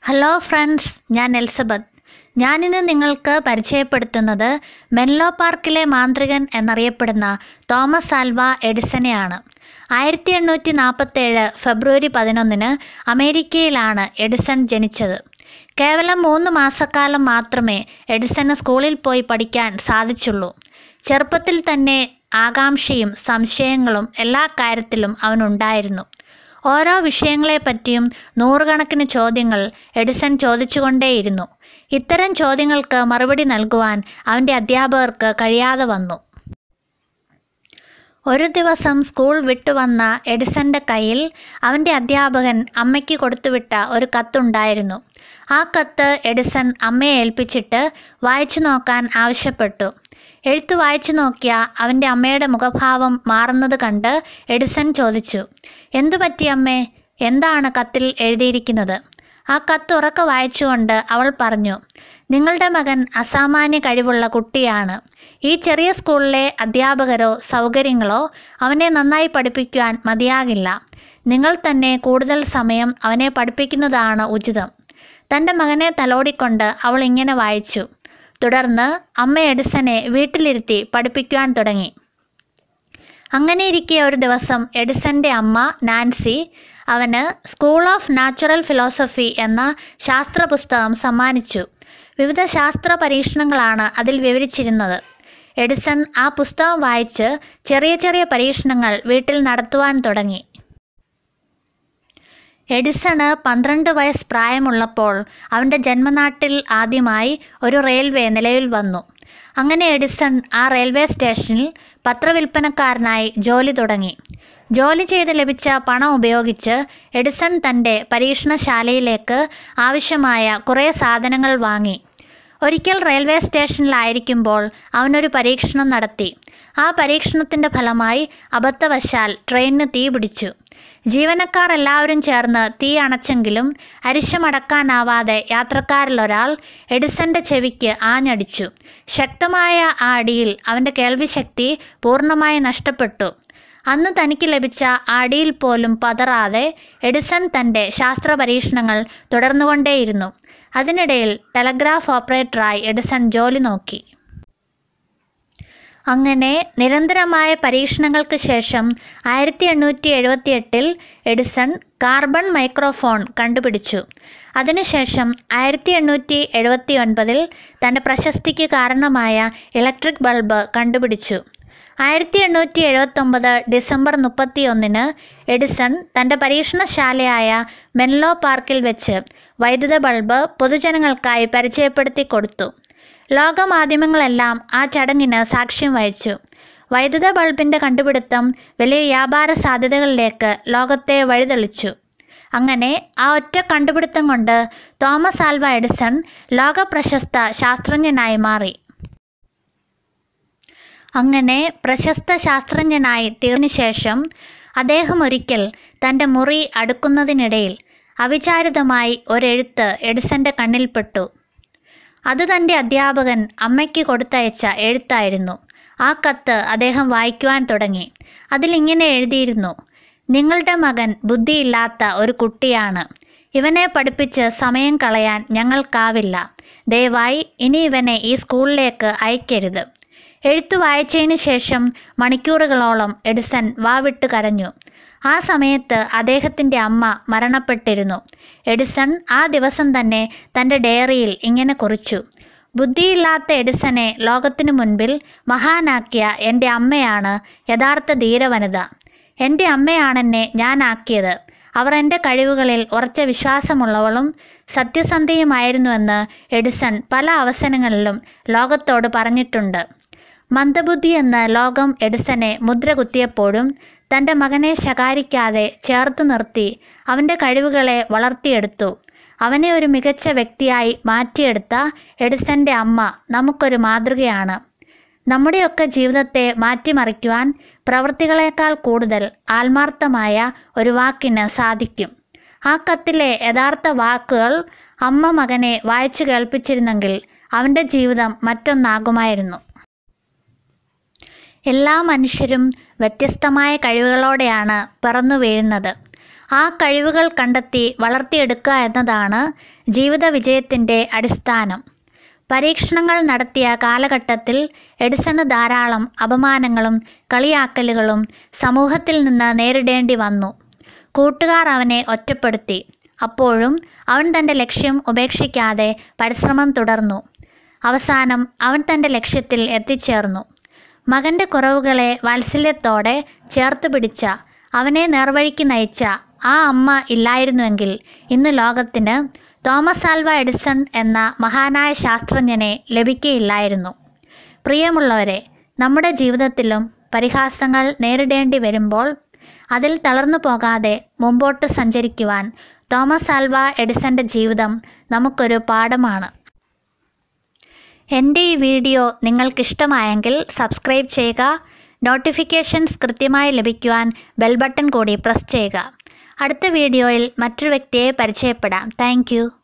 hello friends ഞാൻ Elizabeth ഞാനിന്ന് നിങ്ങൾക്ക് പരിചയപ്പെടുത്തുന്നത് മെൻലോ പാർക്കിലെ മാന്ത്രികൻ എന്നറിയപ്പെടുന്ന തോമസ് ആൽവ എഡിസനെയാണ് ആയിരത്തി എണ്ണൂറ്റി നാൽപ്പത്തേഴ് ഫെബ്രുവരി പതിനൊന്നിന് അമേരിക്കയിലാണ് എഡിസൺ ജനിച്ചത് കേവലം മൂന്ന് മാസക്കാലം മാത്രമേ എഡിസന് സ്കൂളിൽ പോയി പഠിക്കാൻ സാധിച്ചുള്ളൂ ചെറുപ്പത്തിൽ തന്നെ ആകാംക്ഷയും സംശയങ്ങളും എല്ലാ കാര്യത്തിലും അവനുണ്ടായിരുന്നു ഓരോ വിഷയങ്ങളെപ്പറ്റിയും നൂറുകണക്കിന് ചോദ്യങ്ങൾ എഡിസൺ ചോദിച്ചുകൊണ്ടേയിരുന്നു ഇത്തരം ചോദ്യങ്ങൾക്ക് മറുപടി നൽകുവാൻ അവൻ്റെ അധ്യാപകർക്ക് കഴിയാതെ വന്നു ഒരു ദിവസം സ്കൂൾ വിട്ടുവന്ന എഡിസന്റെ കയ്യിൽ അവൻ്റെ അധ്യാപകൻ അമ്മയ്ക്ക് കൊടുത്തുവിട്ട ഒരു കത്തുണ്ടായിരുന്നു ആ കത്ത് എഡിസൺ അമ്മയെ ഏൽപ്പിച്ചിട്ട് വായിച്ചു നോക്കാൻ ആവശ്യപ്പെട്ടു എഴുത്ത് വായിച്ചു നോക്കിയ അവൻ്റെ അമ്മയുടെ മുഖഭാവം മാറുന്നത് കണ്ട് എഡിസൺ ചോദിച്ചു എന്തു പറ്റി അമ്മേ എന്താണ് കത്തിൽ എഴുതിയിരിക്കുന്നത് ആ കത്ത് ഉറക്കെ വായിച്ചുകൊണ്ട് അവൾ പറഞ്ഞു നിങ്ങളുടെ മകൻ അസാമാന്യ കഴിവുള്ള കുട്ടിയാണ് ഈ ചെറിയ സ്കൂളിലെ അധ്യാപകരോ സൗകര്യങ്ങളോ അവനെ നന്നായി പഠിപ്പിക്കുവാൻ മതിയാകില്ല നിങ്ങൾ തന്നെ കൂടുതൽ സമയം അവനെ പഠിപ്പിക്കുന്നതാണ് ഉചിതം തൻ്റെ മകനെ തലോടിക്കൊണ്ട് അവൾ ഇങ്ങനെ വായിച്ചു തുടർന്ന് അമ്മ എഡിസനെ വീട്ടിലിരുത്തി പഠിപ്പിക്കുവാൻ തുടങ്ങി അങ്ങനെയിരിക്കെ ഒരു ദിവസം എഡിസന്റെ അമ്മ നാൻസി അവന് സ്കൂൾ ഓഫ് നാച്ചുറൽ ഫിലോസഫി എന്ന ശാസ്ത്ര പുസ്തകം സമ്മാനിച്ചു വിവിധ ശാസ്ത്ര പരീക്ഷണങ്ങളാണ് അതിൽ വിവരിച്ചിരുന്നത് എഡിസൺ ആ പുസ്തകം വായിച്ച് ചെറിയ ചെറിയ പരീക്ഷണങ്ങൾ വീട്ടിൽ നടത്തുവാൻ തുടങ്ങി എഡിസണ് പന്ത്രണ്ട് വയസ്സ് പ്രായമുള്ളപ്പോൾ അവൻ്റെ ജന്മനാട്ടിൽ ആദ്യമായി ഒരു റെയിൽവേ നിലവിൽ വന്നു അങ്ങനെ എഡിസൺ ആ റെയിൽവേ സ്റ്റേഷനിൽ പത്രവിൽപ്പനക്കാരനായി ജോലി തുടങ്ങി ജോലി ചെയ്ത് ലഭിച്ച പണം ഉപയോഗിച്ച് എഡിസൺ തൻ്റെ പരീക്ഷണശാലയിലേക്ക് ആവശ്യമായ കുറേ സാധനങ്ങൾ വാങ്ങി ഒരിക്കൽ റെയിൽവേ സ്റ്റേഷനിലായിരിക്കുമ്പോൾ അവനൊരു പരീക്ഷണം നടത്തി ആ പരീക്ഷണത്തിൻ്റെ ഫലമായി അബദ്ധവശാൽ ട്രെയിനിന് തീ പിടിച്ചു ജീവനക്കാർ എല്ലാവരും ചേർന്ന് തീ അണച്ചെങ്കിലും അരിശമടക്കാനാവാതെ യാത്രക്കാരിലൊരാൾ എഡിസന്റെ ചെവിക്ക് ആഞ്ഞടിച്ചു ശക്തമായ ആ അടിയിൽ അവൻ്റെ കേൾവിശക്തി പൂർണ്ണമായി നഷ്ടപ്പെട്ടു അന്ന് തനിക്ക് ലഭിച്ച ആ അടിയിൽ പോലും പതറാതെ എഡിസൺ തൻ്റെ ശാസ്ത്ര പരീക്ഷണങ്ങൾ തുടർന്നുകൊണ്ടേയിരുന്നു അതിനിടയിൽ ടെലഗ്രാഫ് ഓപ്പറേറ്ററായി എഡിസൺ ജോലി നോക്കി അങ്ങനെ നിരന്തരമായ പരീക്ഷണങ്ങൾക്ക് ശേഷം ആയിരത്തി എണ്ണൂറ്റി എഴുപത്തി എട്ടിൽ എഡിസൺ കാർബൺ മൈക്രോഫോൺ കണ്ടുപിടിച്ചു അതിനുശേഷം ആയിരത്തി എണ്ണൂറ്റി എഴുപത്തി ഒൻപതിൽ തൻ്റെ പ്രശസ്തിക്ക് കാരണമായ ഇലക്ട്രിക് ബൾബ് കണ്ടുപിടിച്ചു ആയിരത്തി എണ്ണൂറ്റി എഴുപത്തൊമ്പത് ഡിസംബർ മുപ്പത്തി ഒന്നിന് എഡിസൺ തൻ്റെ പരീക്ഷണശാലയായ മെൻലോ പാർക്കിൽ വെച്ച് വൈദ്യുത ബൾബ് പൊതുജനങ്ങൾക്കായി പരിചയപ്പെടുത്തി കൊടുത്തു ലോകമാധ്യമങ്ങളെല്ലാം ആ ചടങ്ങിന് സാക്ഷ്യം വഹിച്ചു വൈദ്യുത ബൾബിൻ്റെ കണ്ടുപിടുത്തം വലിയ വ്യാപാര സാധ്യതകളിലേക്ക് ലോകത്തെ വഴിതെളിച്ചു അങ്ങനെ ആ ഒറ്റ കണ്ടുപിടുത്തം കൊണ്ട് തോമസ് ആൽവ എഡിസൺ ലോകപ്രശസ്ത ശാസ്ത്രജ്ഞനായി മാറി അങ്ങനെ പ്രശസ്ത ശാസ്ത്രജ്ഞനായി തീർന്ന ശേഷം അദ്ദേഹം ഒരിക്കൽ തൻ്റെ മുറി അടുക്കുന്നതിനിടയിൽ അവിചാരിതമായി ഒരെഴുത്ത് എഡിസന്റെ കണ്ണിൽപ്പെട്ടു അത് തൻ്റെ അധ്യാപകൻ അമ്മയ്ക്ക് കൊടുത്തയച്ച എഴുത്തായിരുന്നു ആ കത്ത് അദ്ദേഹം വായിക്കുവാൻ തുടങ്ങി അതിലിങ്ങനെ എഴുതിയിരുന്നു നിങ്ങളുടെ മകൻ ബുദ്ധിയില്ലാത്ത ഒരു കുട്ടിയാണ് ഇവനെ പഠിപ്പിച്ച് സമയം കളയാൻ ഞങ്ങൾക്കാവില്ല ദയവായി ഇനി ഇവനെ ഈ സ്കൂളിലേക്ക് അയക്കരുത് എഴുത്തു വായിച്ചതിന് ശേഷം മണിക്കൂറുകളോളം എഡിസൺ വാവിട്ട് കരഞ്ഞു ആ സമയത്ത് അദ്ദേഹത്തിൻ്റെ അമ്മ മരണപ്പെട്ടിരുന്നു എഡിസൺ ആ ദിവസം തന്നെ തൻ്റെ ഡയറിയിൽ ഇങ്ങനെ കുറിച്ചു ബുദ്ധിയില്ലാത്ത എഡിസനെ ലോകത്തിനു മുൻപിൽ മഹാനാക്കിയ എൻ്റെ അമ്മയാണ് യഥാർത്ഥ ധീരവനിത എൻ്റെ അമ്മയാണെന്നെ ഞാനാക്കിയത് അവർ എൻ്റെ കഴിവുകളിൽ ഉറച്ച വിശ്വാസമുള്ളവളും സത്യസന്ധയുമായിരുന്നുവെന്ന് എഡിസൺ പല അവസരങ്ങളിലും ലോകത്തോട് പറഞ്ഞിട്ടുണ്ട് മന്ദബുദ്ധി എന്ന ലോകം എഡിസനെ മുദ്ര കുത്തിയപ്പോഴും തൻ്റെ മകനെ ശകാരിക്കാതെ ചേർത്തു നിർത്തി അവൻ്റെ കഴിവുകളെ വളർത്തിയെടുത്തു അവനെ ഒരു മികച്ച വ്യക്തിയായി മാറ്റിയെടുത്ത എഡിസന്റെ അമ്മ നമുക്കൊരു മാതൃകയാണ് നമ്മുടെയൊക്കെ ജീവിതത്തെ മാറ്റിമറിക്കുവാൻ പ്രവൃത്തികളേക്കാൾ കൂടുതൽ ആത്മാർത്ഥമായ ഒരു വാക്കിന് സാധിക്കും ആ കത്തിലെ യഥാർത്ഥ വാക്കുകൾ അമ്മ മകനെ വായിച്ചു കേൾപ്പിച്ചിരുന്നെങ്കിൽ അവൻ്റെ ജീവിതം മറ്റൊന്നാകുമായിരുന്നു എല്ലാ മനുഷ്യരും വ്യത്യസ്തമായ കഴിവുകളോടെയാണ് പിറന്നു വീഴുന്നത് ആ കഴിവുകൾ കണ്ടെത്തി വളർത്തിയെടുക്കുക എന്നതാണ് ജീവിത വിജയത്തിൻ്റെ അടിസ്ഥാനം പരീക്ഷണങ്ങൾ നടത്തിയ കാലഘട്ടത്തിൽ എഡിസണ് ധാരാളം അപമാനങ്ങളും കളിയാക്കലുകളും സമൂഹത്തിൽ നിന്ന് നേരിടേണ്ടി വന്നു കൂട്ടുകാർ അവനെ ഒറ്റപ്പെടുത്തി അപ്പോഴും അവൻ തൻ്റെ ലക്ഷ്യം ഉപേക്ഷിക്കാതെ പരിശ്രമം തുടർന്നു അവസാനം അവൻ തൻ്റെ ലക്ഷ്യത്തിൽ എത്തിച്ചേർന്നു മകൻ്റെ കുറവുകളെ വാത്സല്യത്തോടെ ചേർത്ത് പിടിച്ച അവനെ നേർവഴിക്ക് നയിച്ച ആ അമ്മ ഇല്ലായിരുന്നുവെങ്കിൽ ഇന്ന് ലോകത്തിന് തോമസ് ആൽവ എഡിസൺ എന്ന മഹാനായ ശാസ്ത്രജ്ഞനെ ലഭിക്കയില്ലായിരുന്നു പ്രിയമുള്ളവരെ നമ്മുടെ ജീവിതത്തിലും പരിഹാസങ്ങൾ നേരിടേണ്ടി വരുമ്പോൾ അതിൽ തളർന്നു പോകാതെ മുമ്പോട്ട് സഞ്ചരിക്കുവാൻ തോമസ് ആൽവ എഡിസന്റെ ജീവിതം നമുക്കൊരു പാഠമാണ് എൻ്റെ ഈ വീഡിയോ നിങ്ങൾക്കിഷ്ടമായെങ്കിൽ സബ്സ്ക്രൈബ് ചെയ്യുക നോട്ടിഫിക്കേഷൻസ് കൃത്യമായി ലഭിക്കുവാൻ ബെൽ ബട്ടൺ കൂടി പ്രസ് ചെയ്യുക അടുത്ത വീഡിയോയിൽ മറ്റൊരു വ്യക്തിയെ പരിചയപ്പെടാം താങ്ക്